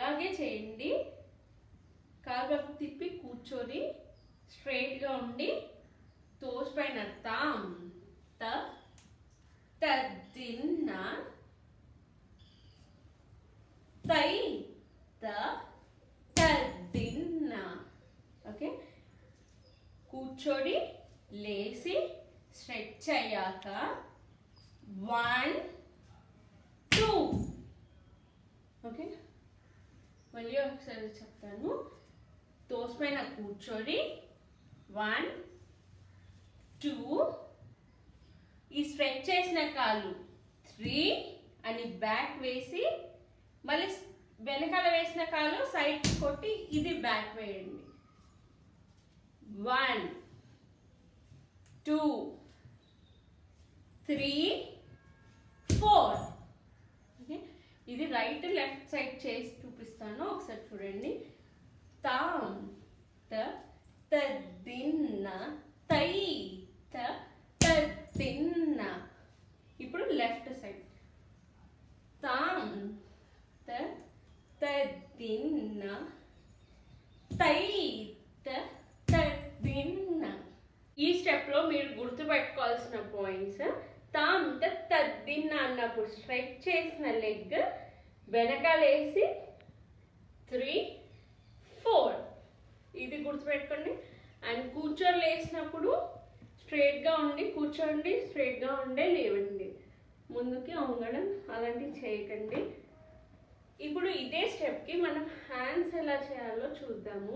అలాగే చేయండి కాలు వైపు తిప్పి కూర్చొని స్ట్రైట్గా ఉండి తోస్ పైన తాం త తద్దిన్న తై త తద్దిన్న ఓకే కూర్చొని లేచి స్ట్రెచ్ అయ్యాక వన్ టూ ఓకే మళ్ళీ ఒకసారి చెప్తాను తోస్ పైన కూర్చొని వన్ టూ ఈ స్ట్రెచ్ చేసిన కాళ్ళు త్రీ అని బ్యాక్ వేసి మళ్ళీ వెనకాల వేసిన కాళ్ళు సైడ్ కొట్టి ఇది బ్యాక్ వేయండి one two three four okay ఇది రైట్ లెఫ్ట్ సైడ్ చేసి చూపిస్తాను ఒకసారి చూడండి తాం త తద్దిన్న తై త తద్దిన్న ఇప్పుడు లెఫ్ట్ సైడ్ తాం త తద్దిన్న తై త తద్దిన్న ఈ స్టెప్ లో మీరు గుర్తుపెట్టుకోవాల్సిన పాయింట్స్ తాం త తద్దిన్న అన్నప్పుడు స్ట్రెచ్ చేసిన లెగ్ వెనకాలేసి త్రీ ఫోర్ ఇది గుర్తుపెట్టుకోండి అండ్ కూర్చొని లేచినప్పుడు స్ట్రైట్గా ఉండి కూర్చోండి స్ట్రైట్గా ఉండే లేవండి ముందుకి వంగడం అలాంటివి చేయకండి ఇప్పుడు ఇదే స్టెప్కి మనం హ్యాండ్స్ ఎలా చేయాలో చూద్దాము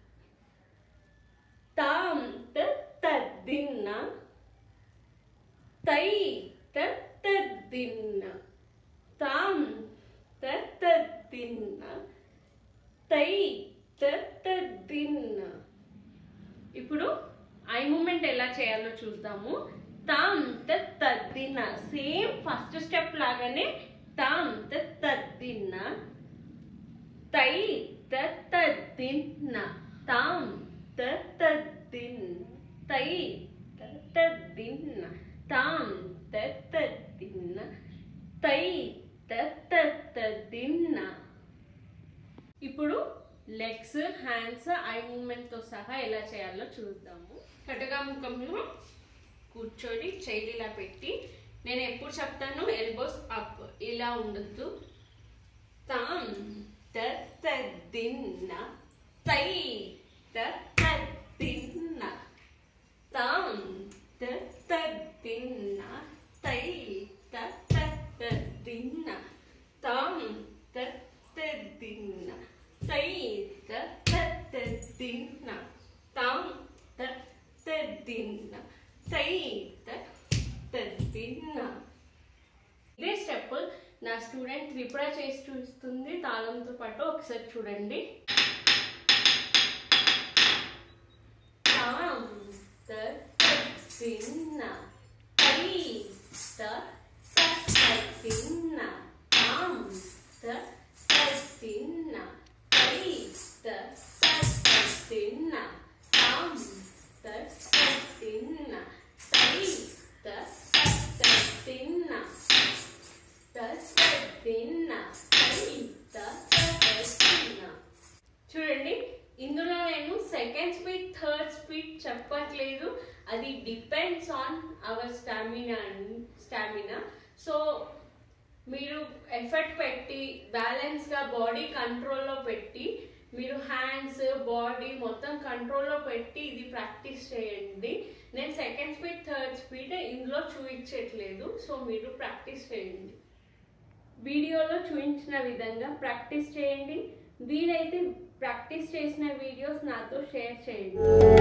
తాం త తద్దిన్న తై త తద్దిన్న తాం త తద్దిన్న తై త తద్దిన్న ఇప్పుడు ఐ మూమెంట్ ఎలా చేయాలో చూద్దాము తాం త తద్దిన్న సేమ్ ఫస్ట్ స్టెప్ లాగానే తాం త తద్దిన్న తై త తద్దిన్న తాం త తద్దిన్న తై త తద్దిన్న తాం త తద్దిన్న తై త తద్దిన్న ఇప్పుడు లెగ్స్ హ్యాండ్స్ ఐ మూమెంట్తో సహా ఎలా చేయాలో చూద్దాము కటగా ముఖంలో కూర్చొని చేయి ఇలా పెట్టి నేను ఎప్పుడు చెప్తాను ఎల్బోస్ అప్ ఇలా ఉండొద్దు తాం త తద్దిన్న తై త తద్దిన్న తాం త తద్దిన్న తై త తద్దిన్న తాం త తద్దిన్న తై త తద్దిన్న తాం త తద్దిన్న తై త తద్దిన్న ఇదే స్టెప్ నా స్టూడెంట్ త్రిపుర చేసి చూస్తుంది తాళంతో పాటు ఒకసారి చూడండి తాం త తద్దిన్న తై త తద్దిన్న తాం త తద్దిన్న తై త తద్దిన్న తాం త తద్దిన్న తై త తద్దిన్న తద్దిన్న తై త తద్దిన్న చూడండి ఇందులో నేను సెకండ్ స్పీడ్ థర్డ్ స్పీడ్ చెప్పట్లేదు అది depends on our stamina stamina so మీరు ఎఫర్ట్ పెట్టి బ్యాలెన్స్గా బాడీ కంట్రోల్లో పెట్టి మీరు హ్యాండ్స్ బాడీ మొత్తం కంట్రోల్లో పెట్టి ఇది ప్రాక్టీస్ చేయండి నేను సెకండ్ స్పీడ్ థర్డ్ స్పీడ్ ఇందులో చూపించట్లేదు సో మీరు ప్రాక్టీస్ చేయండి వీడియోలో చూపించిన విధంగా ప్రాక్టీస్ చేయండి వీలైతే ప్రాక్టీస్ చేసిన వీడియోస్ నాతో షేర్ చేయండి